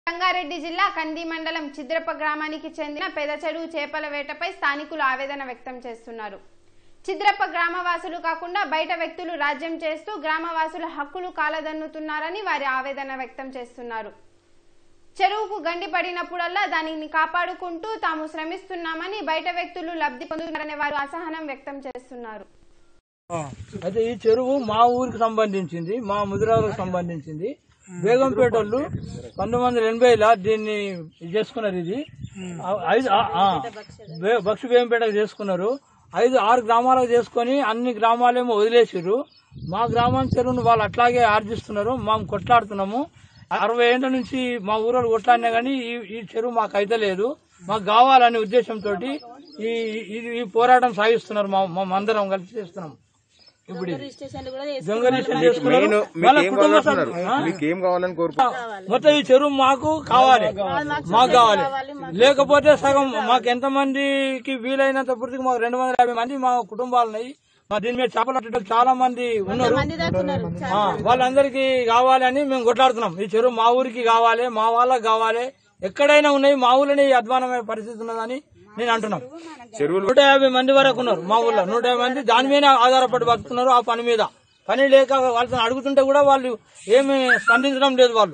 రంగారెడ్డి జిల్లా కంది మండలం చిద్రప గ్రామానికి చెందిన పెద చెరువు చేపల వేటపై స్థానికులు ఆవేదన వ్యక్తం చేస్తున్నారు చిద్రప్ప గ్రామవాసులు కాకుండా బయట వ్యక్తులు రాజ్యం చేస్తూ గ్రామవాసుల హక్కులు కాలదన్నుతున్నారని వారి ఆవేదన వ్యక్తం చేస్తున్నారు చెరువుకు గండి పడినప్పుడల్లా దానిని కాపాడుకుంటూ తాము శ్రమిస్తున్నామని బయట వ్యక్తులు లబ్ధి పొందుతున్నారనే వారు అసహనం వ్యక్తం చేస్తున్నారు అయితే ఈ చెరువు మా ఊరికి సంబంధించింది మా ముదిరాలకు సంబంధించింది బేగంపేట వాళ్ళు పంతొమ్మిది వందల ఎనభైలో దీన్ని ఇది చేసుకున్నారు ఇది ఆ, ఐదు ఆ, ఆ, బే- బక్షి బేగంపేటకు చేసుకున్నారు ఐదు ఆరు గ్రామాలకు చేసుకొని అన్ని గ్రామాలేమో వదిలేసారు మా గ్రామం చెరువును వాళ్ళు అట్లాగే ఆర్జిస్తున్నారు మేము కొట్లాడుతున్నాము అరవై ఏళ్ళ నుంచి మా ఊరోళ్ళు కొట్లాడినా కానీ ఈ ఈ చెరువు మాకు అయితే లేదు మాకు కావాలనే ఉద్దేశంతో ఈ ఈ- ఈ పోరాటం సాగిస్తున్నారు మా మా అందరం కలిసి చేస్తున్నాం ఇప్పుడు ఇది. దొంగ రిజిస్ట్రేషన్ చేసుకున్నారు మెయిన్ వాళ్ళ మీకు ఏం కుటుంబ కావాలంటున్నారు సభ్యులు. ఆ? మీకు ఏం కావాలని కోరుకు మొత్తం ఈ చెరువు మాకు కావాలి మాకు కావాలి లేకపోతే సగం మాకు ఎంత మందికి వీలైనంత పూర్తికి మాకు రెండు వందల యాభై మంది మా కుటుంబాలు ఉన్నాయి మా దీని మీద చేపలు పట్టేటోళ్ళు చాలా మంది ఉన్నారు ఆ, వాళ్ళందరికీ కావాలని మేము కొట్లాడుతున్నాం ఈ చెరువు మా ఊరికి కావాలి మా వాళ్ళకి కావాలి ఎక్కడైనా ఉన్నాయి మా ఊళ్ళని ఈ అధ్వానమైన పరిస్థితి ఉన్నదని నేను అంటున్నాను చెరువులు నూట యాభై మంది వరకు ఉన్నారు మా ఊళ్ళో నూట యాభై మంది దాని మీద ఆధారపడి బతుకున్నారు ఆ పని మీద పని లేక వాళ్ళతో అడుగుతుంటే కూడా వాళ్ళు ఏమి స్పందించడం లేదు వాళ్ళు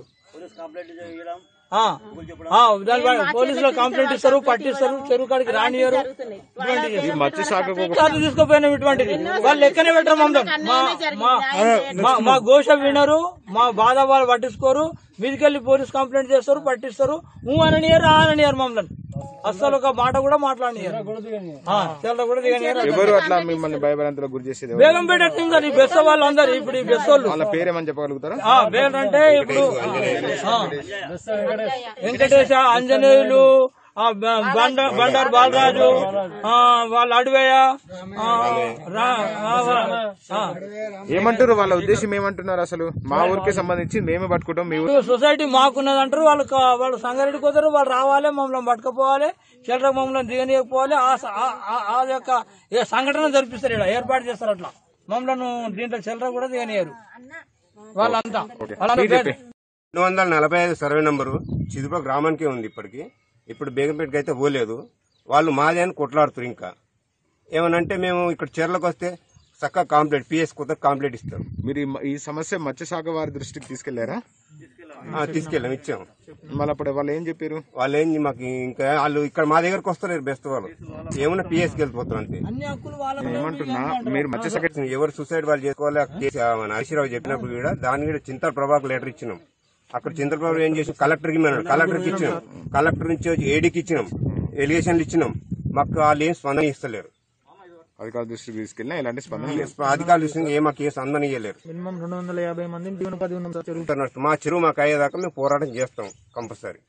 ఆ, ఆ, దాని వల్ల పోలీసులు కంప్లైంట్ ఇస్తారు పట్టిస్తారు చెరువు కాడికి రానియరు ఇటువంటి చేస్తారు. మత్స్య శాఖకు ఒక సార్లు తీసుకుపోయినాం ఇటువంటిది వాళ్ళు లెక్కనే పెట్టరు మమ్మల్ని మా మా- మా- మా ఘోష వినరు మా బాధ వాళ్ళు పట్టించుకోరు మీదికెళ్ళి పోలీస్ కంప్లైంట్ చేస్తారు పట్టిస్తారు ఊ అననియరు ఆ అననియరు మమ్మల్ని అస్సలు ఒక మాట కూడా మాట్లాడనియరు ఆ, చెల్ల కూడా దిగనియరు ఎవరు అట్లా మిమ్మల్ని భయభ్రాంతులకు గురి చేసేది ఎవరు? బేగంపేట ఈ బెస్స వాళ్ళు అందరు ఇప్పుడు ఈ బెస్స వాళ్ళు వాళ్ళ పేరేమని చెప్పగలుగుతారా ఆ, వేరంటే ఇప్పుడు ఆ, వెంకటేశ ఆంజనేయులు ఆ, బ- బండ బండారు బాలరాజు ఆ, వాళ్ళ అడివయ్య ఆ, రా- ఆ, ఆ. ఏమంటారు వాళ్ళ ఉద్దేశం ఏమంటున్నారు అసలు మా ఊరికి సంబంధించి మేమే పట్టుకుంటాం మీ ఊరు ఇప్పుడు సొసైటీ మాకున్నది అంటారు వాళ్ళు కా- వాళ్ళు సంగారెడ్డికి పోతారు వాళ్ళు రావాలి మమ్మల్ని పట్టుకుపోవాలి చిల్లర మమ్మల్ని దిగనీయకపోవాలి ఆ స- ఆ- ఆ- ఆ యొక్క ఏ సంఘటన జరిపిస్తారు ఇక్కడ ఏర్పాటు చేస్తారు అట్లా మమ్మల్ని దీంట్లో చిల్లర కూడా దిగనియరు వాళ్ళంతా వాళ్ళంతా రెండు వందల నలభై ఐదు సర్వే నంబరు చిదుప గ్రామానికే ఉంది ఇప్పటికి ఇప్పుడు బేగంపేటకి అయితే పోలేదు వాళ్ళు మాదే అని కొట్లాడుతారు ఇంకా ఏమనంటే మేము ఇక్కడ చీరలకు వస్తే చక్కగా కాంప్లైంట్ పిఎస్ కొత్త కాంప్లైంట్ ఇస్తాం మీరు ఈ మ- ఈ సమస్య మత్స్య శాఖ వారి దృష్టికి తీసుకెళ్లారా ఆ, తీసుకెళ్ళాం ఇచ్చాం మళ్ళీ అప్పుడు వాళ్ళు ఏం చెప్పారు వాళ్ళు ఏంది మాకు ఇంకా వాళ్ళు ఇక్కడ మా దగ్గరకు వస్తారు బెస్ట్ వాళ్ళు ఏమన్నా పిఎస్కి వెళ్ళిపోతారు అంతే అన్ని హక్కులు వాళ్ళ ఏమంటున్నా మీరు మత్స్య శాఖ ఎవరు సూసైడ్ వాళ్ళు చేసుకోవాలి కేసు ఆ మన హరీశ్రావు చెప్పినప్పుడు కూడా దాని కూడా చింతల ప్రభాకర్ లెటర్ ఇచ్చినాం అక్కడ చింతల ప్రభాకర్ ఏం చేసి కలెక్టర్ కి ఇమ్మన్నాడు కలెక్టర్ కి ఇచ్చినాం కలెక్టర్ నుంచి వచ్చి ఏడీకి ఇచ్చినాం ఎలిగేషన్లు ఇచ్చినాం మాకు వాళ్ళు ఏం స్పందన ఇస్తలేరు అధికారుల దృష్టికి తీసుకెళ్ళినా ఇలాంటి స్పందన లేదు. అధికారులు విషయంగా ఏ మాకు ఏ స్పందన ఇయ్యలేరు మినిమం రెండు వందల యాభై మందిని జీవనోపాధి ఉన్నాం సార్ చెరువు అన్నట్టు మా చెరువు మాకు అయ్యేదాకా మేము పోరాటం చేస్తాం కంపల్సరీ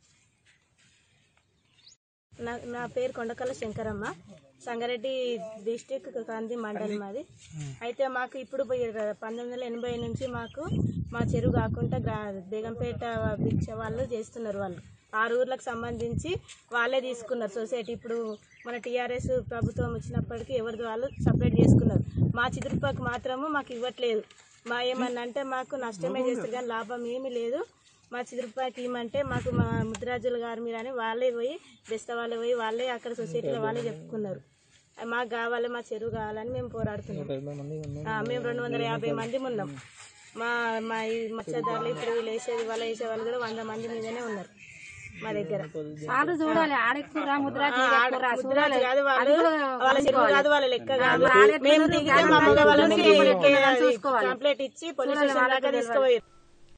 నా నా పేరు కొండకల్ల శంకరమ్మ సంగారెడ్డి డిస్టిక్ కంది మండలం మాది అయితే మాకు ఇప్పుడు పోయి పంతొమ్మిది వందల ఎనభై నుంచి మాకు మా చెరువు కాకుండా గ్రా- బేగంపేట భిక్ష వాళ్ళు చేస్తున్నారు వాళ్ళు ఆరు ఊర్లకు సంబంధించి వాళ్ళే తీసుకున్నారు సొసైటీ ఇప్పుడు మన టీఆర్ఎస్ ప్రభుత్వం వచ్చినప్పటికీ ఎవరిది వాళ్ళు సపరేట్ చేసుకున్నారు మా చిదురుపాకు మాత్రము మాకు ఇవ్వట్లేదు మా ఏమన్నా అంటే మాకు నష్టమే చేస్తారు కానీ లాభం ఏమీ లేదు మా చిదురుపాకి ఇవ్వమంటే మాకు మా ముద్రాజుల గారు మీరు అని వాళ్ళే పోయి బెస్త వాళ్ళే పోయి వాళ్ళే అక్కడ సొసైటీలో వాళ్ళే చెప్పుకున్నారు ఆ, మాకు కావాలి మా చెరువు కావాలని మేము పోరాడుతున్నాం ఆ, మేము రెండు వందల యాభై మంది ఉన్నాం మా మా ఈ మత్స్యదారులు ఇప్పుడు వీళ్ళు వేసేది వాళ్ళు వేసే వాళ్ళు కూడా వంద మంది మీదనే ఉన్నారు మా దగ్గర వాళ్ళు చూడాలి ఆడెక్కురా ముద్రాజు ఆ, ఆడ- ముద్రాజు కాదు వాళ్ళు వాళ్ళ చెరువు కాదు వాళ్ళ లెక్క కాదు మేము దిగితే మా మగ వాళ్ళని కంప్లైంట్ ఇచ్చి పోలీస్ స్టేషన్ దాకా తీసుకుపోయారు